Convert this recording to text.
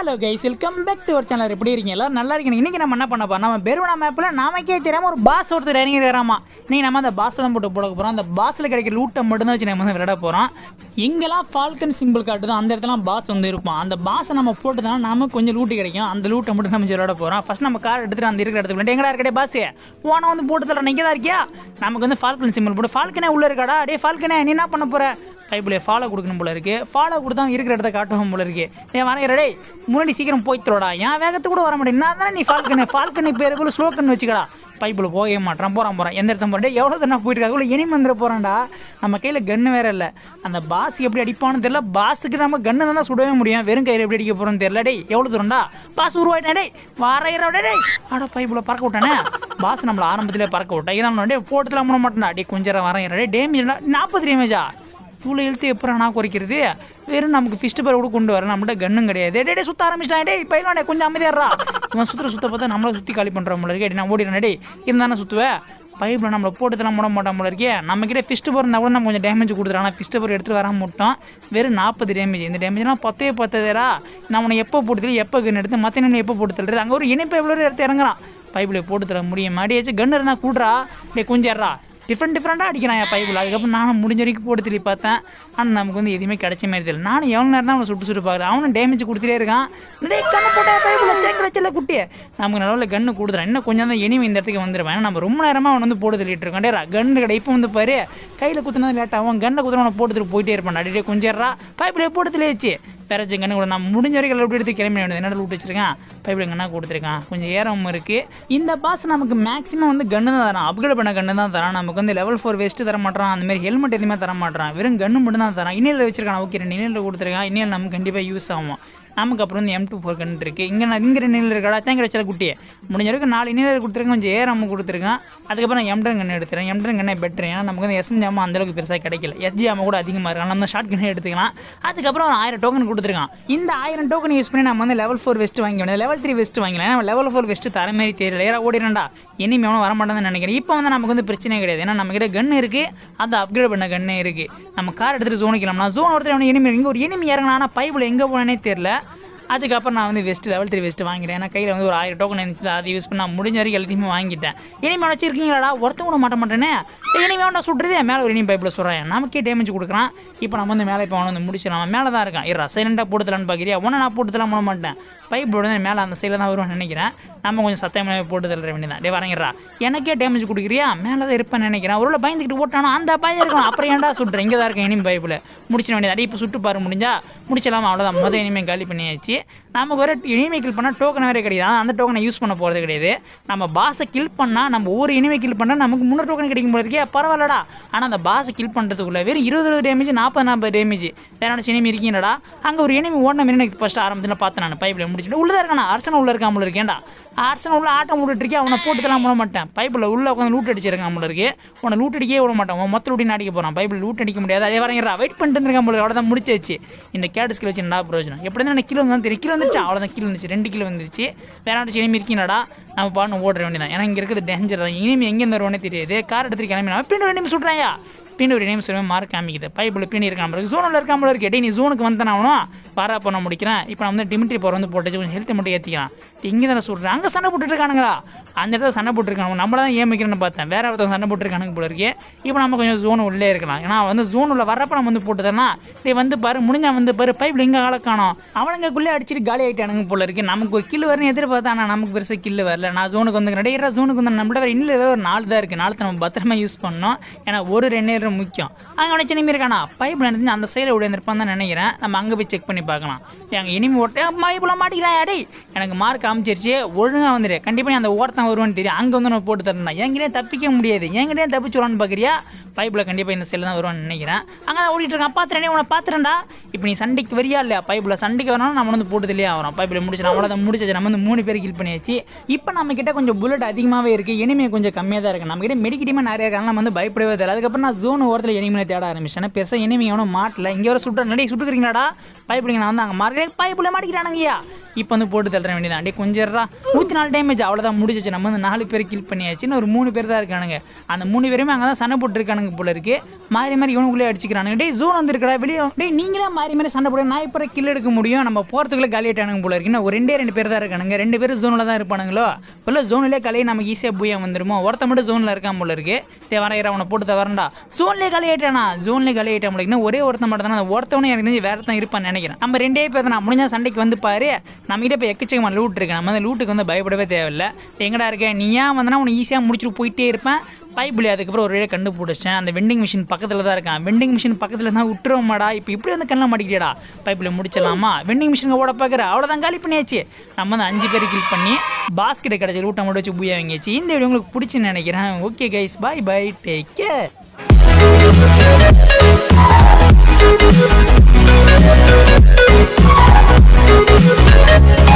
hello guys welcome back to ஒரு channel எப்படி இருக்கீங்க எல்லாரும் நல்லா இருக்கீங்க இன்னைக்கு நம்ம என்ன பண்ண போறோம் நம்ம பெருவனா மேப்பில் நமக்கே தெரியாம ஒரு பாஸ் ஒருத்தர் இறங்கி தராமா இன்னைக்கு நம்ம அந்த பாஸ் தான் போட்டு போட போகிறோம் அந்த பாஸில் கிடைக்கிற லூட்டை மட்டும்தான் வச்சு நம்ம வந்து விளையாட போகிறோம் எங்கெல்லாம் ஃபால்கன் சிம்பிள் காட்டுதோ அந்த இடத்துல பாஸ் வந்து இருப்போம் அந்த பாஸை நம்ம போட்டுதான் நமக்கு கொஞ்சம் லூட்டு கிடைக்கும் அந்த லூட்டை மட்டும் நம்ம விளையாட போகிறோம் ஃபர்ஸ்ட் நம்ம கார் எடுத்துட்டு அந்த இருக்கிற இடத்துக்கு எங்கடா இருக்கடே பாஸ் போன வந்து போட்டு தர நீங்க தான் இருக்கியா நமக்கு வந்து ஃபால்கன் சிம்பிள் போட்டு ஃபால்கனே உள்ள இருக்காடா டே ஃபால்கனே நீ என்ன பண்ண போற பைப்பில் ஃபாலோ கொடுக்கணும் போல இருக்கு ஃபாலோ கொடுத்தா அவன் இருக்கிற இடத்த காட்டுவோம் போல இருக்கு ஏன் வரைகிற டேய் முன்னாடி சீக்கிரம் போய் தரோடா என் வேகத்து கூட வர மாட்டேன் நான் தானே நீ ஃபால்கனு ஃபால்கனு பேர் போல ஸ்லோக்கன் வச்சுக்கடா பைப்பில் போகவே மாட்டான் போகிறான் போகிறான் எந்த இடத்த போகிறேன் எவ்வளோ தானே போயிட்டு இருக்கா இனி வந்துட போகிறான்டா நம்ம கையில் கன்று வேற இல்லை அந்த பாஸ் எப்படி அடிப்பான்னு தெரியல பாஸுக்கு நம்ம கன்று தான் சுடவே முடியும் வெறும் கையில் எப்படி அடிக்க போகிறோம்னு தெரியல டேய் எவ்வளோ தூரம்டா பாஸ் உருவாயிட்டேன் டேய் வரைகிற டேய் ஆடா பைப்பில் பறக்க விட்டானே பாஸ் நம்மளை ஆரம்பத்திலே பறக்க விட்டா இதான் டே போட்டத்தில் முட மாட்டேன்டா டே கொஞ்சம் வரைகிற டே டேமேஜ் நாற்பது டேமேஜா இவ்வளோ எழுத்து எப்போ நான் குறைக்கிறது வெறும் நமக்கு ஃபிஸ்ட் பேர் கூட கொண்டு வர நம்மகிட்ட கன்னும் கிடையாது டே டே சுத்த ஆரம்பிச்சிட்டான் டேய் பயிலானே கொஞ்சம் அமைதியாடுறா இவன் சுற்றுற சுத்த பார்த்தா நம்மளை சுற்றி காலி பண்ணுற போல இருக்கே நான் ஓடிடுறேன் டேய் இருந்தானே சுற்றுவேன் பைப்பில் நம்மளை போட்டுத்தெல்லாம் மூட மாட்டான் போல இருக்கே நம்மக்கிட்ட ஃபிஸ்ட் போர் இருந்தால் கூட நம்ம கொஞ்சம் டேமேஜ் கொடுத்துறோம் ஆனால் ஃபிஸ்ட் போர் எடுத்துகிட்டு வராம முட்டோம் வெறும் நாற்பது டேமேஜ் இந்த டேமேஜ்லாம் பத்தே பத்ததேரா நான் உன்னை எப்போ போட்டு எப்போ கன் எடுத்து மற்ற நின்று எப்போ போட்டு தள்ளுறது அங்கே ஒரு இனிப்பு எவ்வளோ எடுத்து இறங்குறான் பைப்பில் போட்டு தர முடியும் மாடியாச்சும் கன் இருந்தால் கூடுறா டே கொஞ்சம் ஏறா டிஃப்ரெண்ட் டிஃப்ரெண்ட்டாக அடிக்கிறான் என் பைப்பில் அதுக்கப்புறம் நானும் முடிஞ்ச வரைக்கும் போட்டு திருப்பி பார்த்தேன் ஆனால் நமக்கு வந்து எதுவுமே கிடைச்ச மாதிரி தெரியல நானும் எவ்வளோ நேரம் தான் அவனை சுட்டு சுட்டு பார்க்குறேன் அவனும் டேமேஜ் கொடுத்துட்டே இருக்கான் டேய் கண்ணு போட்ட பைப்பில் சேங்கிற செல்ல குட்டி நமக்கு நடுவில் கன்று கொடுத்துறான் இன்னும் கொஞ்சம் தான் இனிமே இந்த இடத்துக்கு வந்துடுவேன் ஏன்னா நம்ம ரொம்ப நேரமாக அவன் வந்து போட்டு தள்ளிட்டு இருக்கோம் டேரா கன்று கடை இப்போ வந்து பாரு கையில் குத்துனது லேட் ஆகும் கண்ணை குத்துறவனை போட்டு தள்ளி போயிட்டே இருப்பான் அடியே கொஞ்சம் பைப்பில் போட்டு தள்ளியாச்சு பெறச்சு கண்ணு கூட நான் முடிஞ்ச வரைக்கும் எப்படி எடுத்து கிளம்பி வேண்டியது என்ன விட்டு வச்சிருக்கேன் பைப்பில் கண்ணா கொடுத்துருக்கான் கொஞ்சம் ஏறமும் இருக்குது இந்த பாஸ் நமக்கு மேக்ஸிமம் வந்து கன்று தான் தரான் அப்கிரேட் பண்ண கன்று தான் தரான் நமக்கு வந்து லெவல் ஃபோர் வெஸ்ட்டு தர மாட்டான் அந்த மாதிரி ஹெல்மெட் எதுவுமே தர மாட்டான் வெறும் கன்று மட்டும் தான் தரான் இன்னில் வச்சிருக்கான் ஓகே ரெண்டு இன்னில் கொடுத்துருக்கான் இன்னில் நமக்கு கண்டிப்பாக யூஸ் ஆகும் நமக்கு அப்புறம் வந்து எம் டூ ஃபோர் கன்று இருக்குது இங்கே நான் இங்கே ரெண்டு நிலையில் இருக்கா தேங்க வச்சல குட்டியே முடிஞ்ச வரைக்கும் நாலு நிலையில் கொடுத்துருக்கேன் கொஞ்சம் ஏறாம கொடுத்துருக்கேன் அதுக்கப்புறம் எம்டன் கன்று எடுத்துறேன் எம்டன் கண்ணே பெட்ரு ஏன்னா நமக்கு வந்து எஸ்எம் ஜாமா அந்தளவுக்கு பெருசாக கிடைக்கல எஸ்ஜி ஜாமா கூட அதிகமாக இருக்கலாம் நம்ம ஷார்ட் கண்ணே எடுத்துக்கலாம் அதுக்கப்புறம் ஒரு ஆயிரம் டோக்கன் கொடுத்துருக்கான் இந்த ஆயிரம் டோக்கன் யூஸ் பண்ணி நம்ம வந்து லெவல் ஃபோர் வெஸ்ட் வாங்கி வேண்டியது லெவல் த்ரீ வெஸ்ட் வாங்கலாம் நம்ம லெவல் ஃபோர் வெஸ்ட் தர மாதிரி தெரியல ஏறா ஓடிடா இனிமே அவனும் வரமாட்டேன்னு நினைக்கிறேன் இப்போ வந்து நமக்கு வந்து பிரச்சனை கிடையாது ஏன்னா நம்ம கிட்ட கன் இருக்குது அந்த அப்கிரேட் பண்ண கண்ணே இருக்குது நம்ம கார் எடுத்துகிட்டு ஜோனுக்கு கிளம்பலாம் ஜோன் ஒருத்தர் அவனுக்கு எனிமி இங்கே ஒரு எனிமி இறங்கினா ஆனால் பைப்பில் எங்கே போனேனே தெரியல அதுக்கப்புறம் நான் வந்து வெஸ்ட் லெவல் த்ரீ வெஸ்ட் வாங்கிட்டேன் ஏன்னா கையில் வந்து ஒரு ஆயிரம் டோக்கன் இருந்துச்சு அதை யூஸ் பண்ணி நான் முடிஞ்ச வரைக்கும் எல்லாத்தையுமே வாங்கிட்டேன் இனிமே வச்சிருக்கீங்களாடா ஒருத்தன் கூட மாட்ட மாட்டேனே இனிமே வேண்டாம் சுட்டுறதே மேலே ஒரு இனி பைப்பில் சொல்கிறேன் நமக்கே டேமேஜ் கொடுக்குறான் இப்போ நம்ம வந்து மேலே இப்போ அவனை வந்து முடிச்சிடலாம் அவன் மேலே தான் இருக்கான் இரா சைலண்டாக போட்டுத்தலான்னு பார்க்குறியா ஒன்று நான் போட்டுத்தலாம் பண்ண மாட்டேன் பைப்போட மேலே அந்த சைடில் தான் வருவான்னு நினைக்கிறேன் நம்ம கொஞ்சம் சத்தமாக போட்டு தள்ளுற வேண்டியதான் டே வரங்கிறா எனக்கே டேமேஜ் கொடுக்குறியா மேலே தான் இருப்பேன்னு நினைக்கிறேன் ஒரு பயந்துக்கிட்டு ஓட்டானா அந்த பையன் இருக்கணும் அப்புறம் ஏன்டா சுட்டுறேன் இங்கே தான் இருக்கேன் இனிமே பைப்பில் முடிச்சிட வேண்டியது அடி இப்போ சுட்டு பாரு முடிஞ்சா முடிச்சலாமா அவ்வளோதான் மொதல் இனிமே காலி பண்ணியாச்சு நமக்கு வர இனிமே கில் பண்ணால் டோக்கன் வேறு கிடையாது அந்த டோக்கனை யூஸ் பண்ண போகிறது கிடையாது நம்ம பாஸை கில் பண்ணால் நம்ம ஒரு இனிமே கில் பண்ணால் நமக்கு முன்னூறு டோக்கன் கிடைக்கும் போல இருக்கே பரவாயில்லடா ஆனால் அந்த பாஸை கில் பண்ணுறதுக்குள்ள வெறும் இருபது டேமேஜ் நாற்பது நாற்பது டேமேஜ் வேற இனிமே இருக்கீங்கடா அங்கே ஒரு இனிமே ஓடின மாரி எனக்கு ஃபஸ்ட்டு ஆரம்பத்தில் பார்த்தேன் நான் பைப்பில் முடிச்சுட்டு உள்ளே இருக்கானா அரசன் உள்ள இருக்காமல் இருக்கேன்டா அரசன் உள்ள ஆட்டம் விட்டுட்டு இருக்கேன் அவனை போட்டுலாம் விட மாட்டேன் பைப்பில் உள்ள உட்காந்து லூட் அடிச்சிருக்கான் போல இருக்கு உன்னை லூட் அடிக்கவே விட மாட்டான் உன் மொத்த லூட்டி அடிக்க போகிறான் பைப்பில் லூட் அடிக்க முடியாது அதே வரங்கிறா வெயிட் பண்ணிட்டு இருக்கான் போல அவ்வளோ தான் முடிச்சாச்சு இந்த கேட் ஸ்கில் வச்சு என்ன பிரயோஜனம் எப்படி தான் கிலோ வந்து தெரியும் கிலோ வந்துருச்சு அவ்வளோதான் கிலோ வந்துச்சு ரெண்டு கிலோ வந்துருச்சு வேற ஆட்டு இனிமே இருக்கீங்கடா நம்ம பாட்டு ஓட வேண்டியதான் ஏன்னா இங்கே இருக்கிறது டேஞ்சர் தான் இனிமே எங்கே வருவானே தெரியாது கார் எடுத்துட்டு கிளம்பி நான் பின்னாடி ரெண்டு சுட்றாயா பின்னாடி ஒரு நேம் சொல்லுவேன் மார்க் காமிக்குது பைப்பில் பின்னாடி இருக்காம இருக்கு ஜோனில் இருக்காமல இருக்கு டேய் நீ ஜோனுக்கு வந்தேன் ஆகணும் பாரா பண்ண முடிக்கிறேன் இப்போ நான் வந்து டிமிட்ரி போகிற வந்து போட்டு கொஞ்சம் ஹெல்த் மட்டும் ஏற்றிக்கலாம் இங்கே தானே சொல்கிறேன் அங்கே சண்டை போட்டுட்டு இருக்கானுங்களா அந்த இடத்துல சண்டை போட்டுருக்காங்க நம்மள தான் ஏமிக்கிறேன்னு பார்த்தேன் வேற ஒருத்தவங்க சண்டை போட்டுருக்கானுங்க போல இருக்கு இப்போ நம்ம கொஞ்சம் ஜோன் உள்ளே இருக்கலாம் ஏன்னா வந்து ஜோன் உள்ள வரப்ப நம்ம வந்து போட்டுதேன்னா டேய் வந்து பாரு முடிஞ்சா வந்து பாரு பைப்பில் எங்கே ஆளை காணோம் அவனுங்களுக்குள்ளே அடிச்சிட்டு காலி ஆகிட்டானுங்க போல இருக்கு நமக்கு ஒரு கில்லு வரணும் எதிர்பார்த்தா ஆனால் நமக்கு பெருசாக கில்லு வரல நான் ஜோனுக்கு வந்து நிறைய ஜோனுக்கு வந்து நம்மள வேறு இன்னில் ஒரு நாலு தான் இருக்குது நாலு நம்ம பத்திரமா யூஸ் பண்ணோம் ஏன்னா ஒரு ரெண்டு முக்கியம் அங்கே அவனை சின்ன இருக்கானா பைப்பில் நினைச்சு அந்த சைடில் விழுந்திருப்பான் தான் நினைக்கிறேன் நம்ம அங்கே போய் செக் பண்ணி பார்க்கலாம் எங்கள் இனிமே ஓட்ட பைப்பில் மாட்டிக்கிறான் அடே எனக்கு மார்க் காமிச்சிருச்சு ஒழுங்காக வந்துடு கண்டிப்பாக நீ அந்த ஓரத்தான் வருவான்னு தெரியும் அங்கே வந்து நான் போட்டு தரேன் என்கிட்டே தப்பிக்க முடியாது என்கிட்டே தப்பிச்சு வரான்னு பார்க்குறியா பைப்பில் கண்டிப்பாக இந்த சைடில் தான் வருவான்னு நினைக்கிறேன் அங்கே தான் ஓடிட்டு இருக்கான் பார்த்துறேனே உன்னை பார்த்துறேன்டா இப்போ நீ சண்டைக்கு வரியா இல்லையா பைப்பில் சண்டைக்கு வரணும் நம்ம வந்து போட்டு இல்லையா வரும் பைப்பில் முடிச்சு நம்மள தான் முடிச்சாச்சு நம்ம வந்து மூணு பேர் கில் பண்ணியாச்சு இப்போ நம்ம கிட்ட கொஞ்சம் புல்லட் அதிகமாகவே இருக்குது எனிமே கொஞ்சம் கம்மியாக தான் இருக்குது நம்ம கிட்ட மெடிக்கிட்டமே நிறைய இருக்காங்க நம்ம வந்து பயப்படவே தெரியல அதுக்கப்புறம் நான் ஜோன் ஓரத்தில் எனிமே தேட ஆரம்பிச்சேன் பெருசாக எனிமே எவனும் மாட்டல இங்கே வர சுட்டு நிறைய சுட்டுக்கிறீங்களாடா பைப்பிடிங்க நான் வந்து அங்கே மார்க்கெட் பைப்பில் மாட்டிக்கிறானுங்கய்யா இப்போ வந்து போட்டு தள்ளுற வேண்டியதான் அப்படியே கொஞ்சம் நூற்றி நாலு டேமேஜ் அவ்வளோதான் முடிஞ்சிச்சு நம்ம வந்து நாலு பேர் கில் பண்ணியாச்சு இன்னும் ஒரு மூணு பேர் தான் இருக்கானுங்க அந்த மூணு பேருமே அங்கே தான் சண்டை போட்டுருக்கானுங்க போல இருக்கு மாறி மாறி இவனுக்குள்ளே அடிச்சுக்கிறானுங்க டேய் ஜோன் வந்துருக்கடா வெளியே டேய் நீங்களே மாறி மாறி சண்டை போட நான் இப்போ கில் எடுக்க முடியும் நம்ம போகிறதுக்குள்ளே காலியாட்டானுங்க போல இருக்கு இன்னும் ஒரு ரெண்டே ரெண்டு பேர் தான் இருக்கானுங்க ரெண்டு பேரும் ஜோனில் தான் இருப்பானுங்களோ இல்லை ஜோனிலே கலையை நமக்கு ஈஸியாக பூயா வந்துருமோ ஒருத்த மட்டும் ஜோனில் இருக்கான் போல இருக்கு தே வரையிற அவனை போட்டு தவறண்டா ஜோன்லேயே காலியாயிட்டானா ஜோன்லேயே காலியாயிட்டான் போல இன்னும் ஒரே ஒருத்தன் மட்டும் தானே அந்த ஒருத்தவனே எனக்கு தெரிஞ்சு வேற தான் இருப்பான்னு நினைக்கிறேன் நம்ம ரெண்டே பேர் தான் முடிஞ்சா சண்டைக்கு வந்து பாரு நம்ம கிட்ட இப்போ எக்கச்சக்கமான லூட் இருக்கு நம்ம அந்த லூட்டுக்கு வந்து பயப்படவே தேவையில்லை எங்கடா இருக்க நீ ஏன் வந்தனா உனக்கு ஈஸியாக முடிச்சுட்டு போயிட்டே இருப்பேன் பைப்பில் அதுக்கப்புறம் ஒரு வழியாக கண்டுபிடிச்சேன் அந்த வெண்டிங் மிஷின் பக்கத்தில் தான் இருக்கான் வெண்டிங் மிஷின் பக்கத்தில் தான் விட்டுருவோமாடா இப்போ இப்படி வந்து கண்ணில் மாட்டிக்கிட்டேடா பைப்பில் முடிச்சிடலாமா வெண்டிங் மிஷின் ஓட பார்க்குற அவ்வளோதான் காலி பண்ணியாச்சு நம்ம வந்து அஞ்சு பேர் கில் பண்ணி பாஸ்கெட்டை கிடச்சி லூட்டை மட்டும் வச்சு பூயா வாங்கியாச்சு இந்த வீடியோ உங்களுக்கு பிடிச்சுன்னு நினைக்கிறேன் okay guys bye bye take care